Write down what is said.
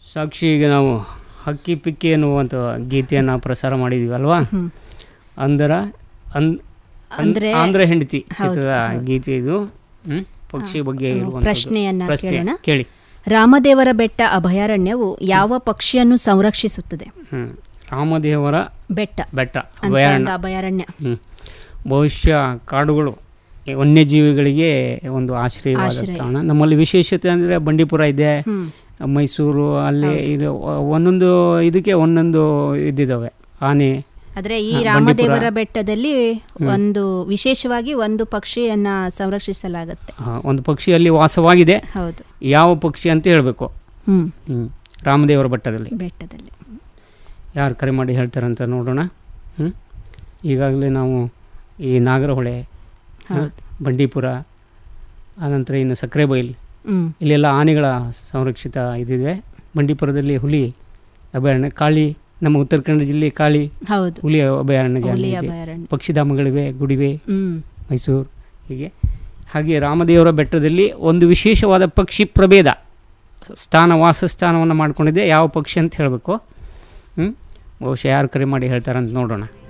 ಸಾಕ್ಷಿ ಈಗ ನಾವು ಹಕ್ಕಿ ಪಿಕ್ಕಿ ಎನ್ನುವಂಥ ಗೀತೆಯನ್ನು ಪ್ರಸಾರ ಮಾಡಿದ್ವಿ ಅಲ್ವಾ ಹ್ಮ್. ಅಂದರ ಅನ್ ಅಂದ್ರೆ- ಆಂಧ್ರ ಹೆಂಡತಿ ಹೌದು, ಚಿತ್ರದ ಹೌದು. ಗೀತೆ ಇದು ಹ್ಮ್? ಪಕ್ಷಿ ಬಗ್ಗೆ ಇರುವಂಥದ್ದು. ಪ್ರಶ್ನೆಯನ್ನ ಪ್ರಶ್ನೆ ಕೇಳೋಣ ಕೇಳಿ ರಾಮದೇವರ ಬೆಟ್ಟ ಅಭಯಾರಣ್ಯವು ಯಾವ ಪಕ್ಷಿಯನ್ನು ಸಂರಕ್ಷಿಸುತ್ತದೆ ಹ್ಮ್ ರಾಮದೇವರ ಬೆಟ್ಟ ಬೆಟ್ಟ ಅಂತ ಒಂದು ಅಭಯಾರಣ್ಯ ಅಭಯಾರಣ್ಯ ಹ್ಮ್ ಬಹುಶಃ ಕಾಡುಗಳು ಈ ವನ್ಯಜೀವಿಗಳಿಗೆ ಒಂದು ಆಶ್ರಯವಾದ ಆಶ್ರಯ. ತಾಣ ನಮ್ಮಲ್ಲಿ ವಿಶೇಷತೆ ಅಂದರೆ ಬಂಡೀಪುರ ಇದೆ ಹ್ಮ್ ಮೈಸೂರು ಅಲ್ಲಿ ಇದು ಒಂದೊಂದು ಇದಕ್ಕೆ ಒಂದೊಂದು ಇದ್ದಿದ್ದಾವೆ ಆನೆ ಆದ್ರೆ ಈ ಹಾ, ರಾಮದೇವರ ಬಂಡೀಪುರ. ಬೆಟ್ಟದಲ್ಲಿ ಒಂದು ವಿಶೇಷವಾಗಿ ಒಂದು ಪಕ್ಷಿಯನ್ನ ಸಂರಕ್ಷಿಸಲಾಗುತ್ತೆ ಆ, ಒಂದು ಪಕ್ಷಿ ಅಲ್ಲಿ ವಾಸವಾಗಿದೆ ಹೌದು ಯಾವ ಪಕ್ಷಿ ಅಂತ ಹೇಳಬೇಕು ಹ್ಮ್ ಹ್ಮ್ ರಾಮದೇವರ ಬೆಟ್ಟದಲ್ಲಿ ಬೆಟ್ಟದಲ್ಲಿ ಯಾರು ಕರೆ ಮಾಡಿ ಹೇಳ್ತಾರಂತ ನೋಡೋಣ ಹ್ಮ್ ಈಗಾಗಲೇ ನಾವು ಈ ನಾಗರಹೊಳೆ ಹ, ಹೌದು. ಬಂಡೀಪುರ ಆನಂತರ ಇನ್ನು ಸಕ್ಕರೆಬೈಲ್ ಹ್ಮ್ ಇಲ್ಲೆಲ್ಲ ಆನೆಗಳ ಸಂರಕ್ಷಿತ ಇದಿದೆ ಬಂಡೀಪುರದಲ್ಲಿ ಹುಲಿ ಅಭಯಾರಣ್ಯ ಕಾಳಿ ನಮ್ಮ ಉತ್ತರ ಕನ್ನಡ ಜಿಲ್ಲೆ ಕಾಳಿ ಹೌದು ಹುಲಿ ಅಭಯಾರಣ್ಯ ಜಾಗ ಹುಲಿ ಇದೆ. ಅಭಯಾರಣ್ಯ ಪಕ್ಷಿಧಾಮಗಳಿವೆ ಗುಡಿವೆ ಹ್ಮ್ ಮೈಸೂರು ಹೀಗೆ ಹಾಗೆ ರಾಮದೇವರ ಬೆಟ್ಟದಲ್ಲಿ ಒಂದು ವಿಶೇಷವಾದ ಪಕ್ಷಿ ಪ್ರಭೇದ ಸ್ಥಾನ ವಾಸಸ್ಥಾನವನ್ನು ಮಾಡ್ಕೊಂಡಿದೆ ಯಾವ ಪಕ್ಷಿ ಅಂತ ಹೇಳಬೇಕು ಹ್ಞೂ ಬಹುಶಃ ಯಾರು ಕರೆ ಮಾಡಿ ಹೇಳ್ತಾರಂತ ನೋಡೋಣ